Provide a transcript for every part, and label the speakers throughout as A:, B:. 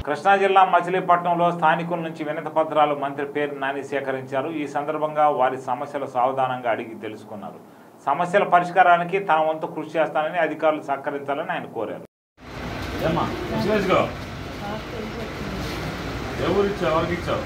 A: కృష్ణా జిల్లా మచిలీపట్నంలో స్థానికుల నుంచి వినతి పత్రాలు మంత్రి పేరు నాని సేకరించారు ఈ సందర్భంగా వారి సమస్యలు సావధానంగా అడిగి తెలుసుకున్నారు సమస్యల పరిష్కారానికి తన వంతు కృషి చేస్తానని అధికారులు సహకరించాలని ఆయన కోరారు
B: ఏమ్మా విశ్లేషగా ఎవరు ఇచ్చావు ఎవరికి ఇచ్చావు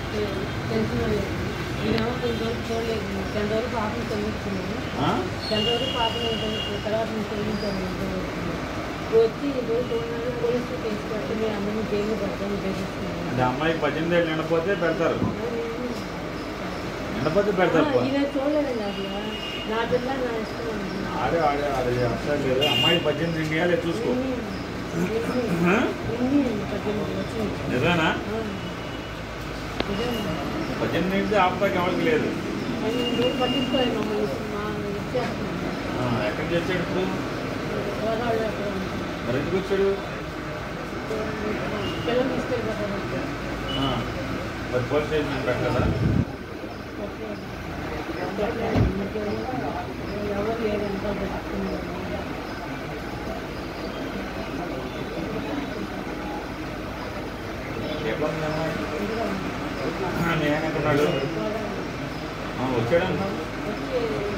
C: నేనేమో కొంచెం రోజులు చూడలేదు టెన్ రోజులు పాపను తొలగించుకున్నాను
B: ఆ?
C: టెన్ రోజులు పాపను తొలగించుకున్నాను తర్వాత నేను తొలగించాను వచ్చి ఈ రోజు చూడగానే పోలీసులు కేసు పెట్టి మీ అందరినీ జైలు పెడతాను ఉద్దేశిస్తున్నాను
B: అంటే అమ్మాయికి పద్దెనిమిది ఏళ్ళు నిండపోతే పెడతారు నిండపోతే పెడతారు పో.
C: ఈయన చూడలేదండి అసలు నా పిల్ల నా ఇష్టం అండి.
B: ఆడే ఆడే ఆడే అవసరం లేదు అమ్మాయి పద్దెనిమిది ఇండియాలే చూసుకో
C: ఇన్ని
B: ఆ?
C: ఇన్ని పద్దెనిమిది వచ్చింది
B: నిజమేనా
C: ఆ. నిజమే.
B: పద్దెనిమిది నుంచి ఆపడానికి ఎవరికి లేదు
C: అది నువ్వు పట్టించుకోలేదు మమ్మల్ని మా ఇచ్చేస్తున్నాను
B: ఆ, ఎక్కడ చేసాడు ఇప్పుడు
C: ఎవరాళ్ళు అక్కడ
B: మరి ఎందుకు వచ్చాడు
C: పిల్లలు తీసుకెళ్ళిపోతారు
B: ఆ, మరి పోలీస్ స్టేషన్ పెట్టలేదా
C: ఎవరు లేరు ఎంత పెట్టుకున్నారు
B: ఎట్లా ఉంది అమ్మాయి నేను ఎక్కడున్నాడు వచ్చాడు
C: వచ్చి